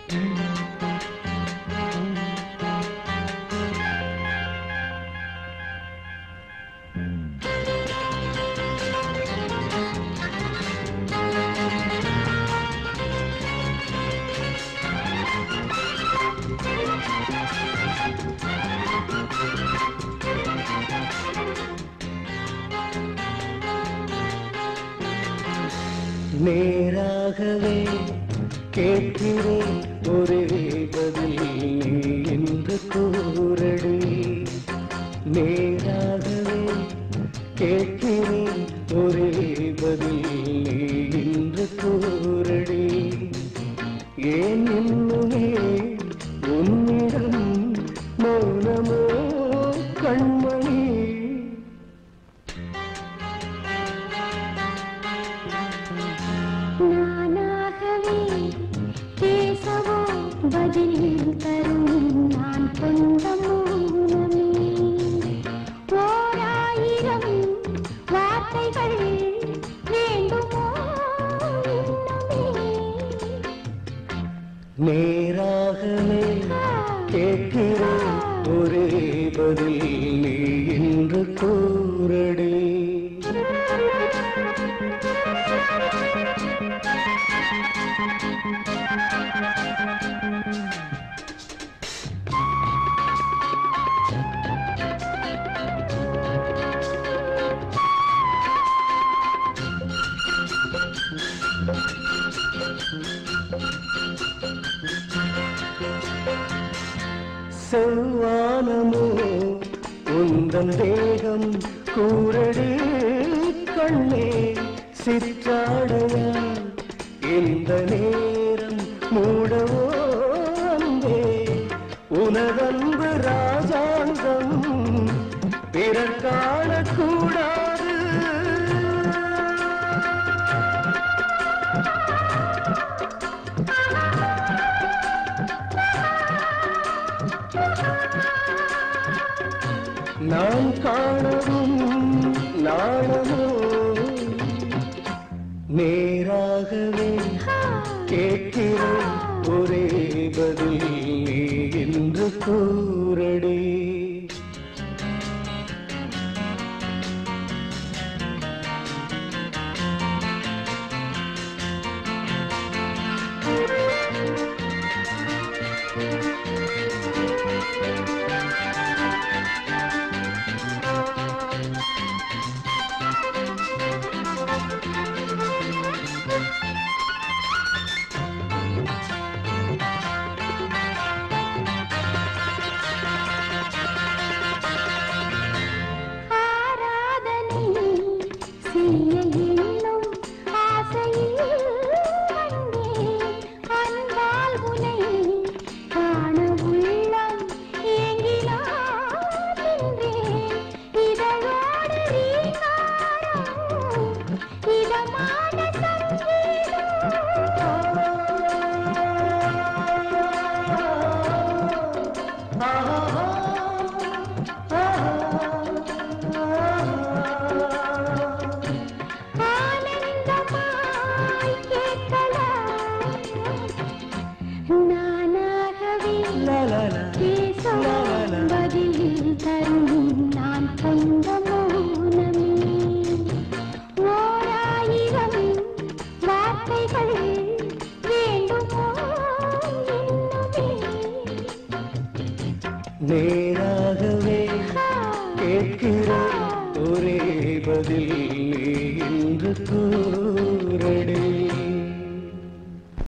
நேராகவே கேட்கிறேன் ஒரே பதில் நீ என்று கூறடி நேராகவே கேட்கிறேன் ஒரே பதில் நீ என்று கூறடி ஏன் இன்னுமே உன்னிடம் மௌனமோ கண்மணி நானாகவே பேசவோ பதில் தரும் நான் கொண்ட மௌனமே ஓராயிரம் வார்த்தைகள் வேண்டுமோ இன்னுமே? நேராகவே கேட்கிறேன் ஒரே பதில் நீ என்று கூறடி செவ்வானமோ உந்தன் தேகம் கூரடி கண்ணே சிற்றாடையா இந்த நேரம் மூடவோ அன்பே உனதன்பு ராஜாங்கம் பிறர் காணக்கூடாது நான் காணவும் நாணமோ நேராகவே கேட்கிறேன் ஒரே பதில் நீ என்று கூறடி ஆராதனை செய்ய எண்ணும் ஆசையில் வந்தேன் அன்பால் உனை காண உள்ளம் ஏங்கினான் நின்றேன் இதழோடு ரீங்காரம் இதமான ஆனந்தமாய் கேட்கலாம் நானாகவே பேசவும் பதில் தரும் நான் கொண்ட மௌனமே ஓராயிரம் வார்த்தைகள் வேண்டுமோ இன்னுமே நேராகவே கேட்கிறேன் ஒரே பதில் நீ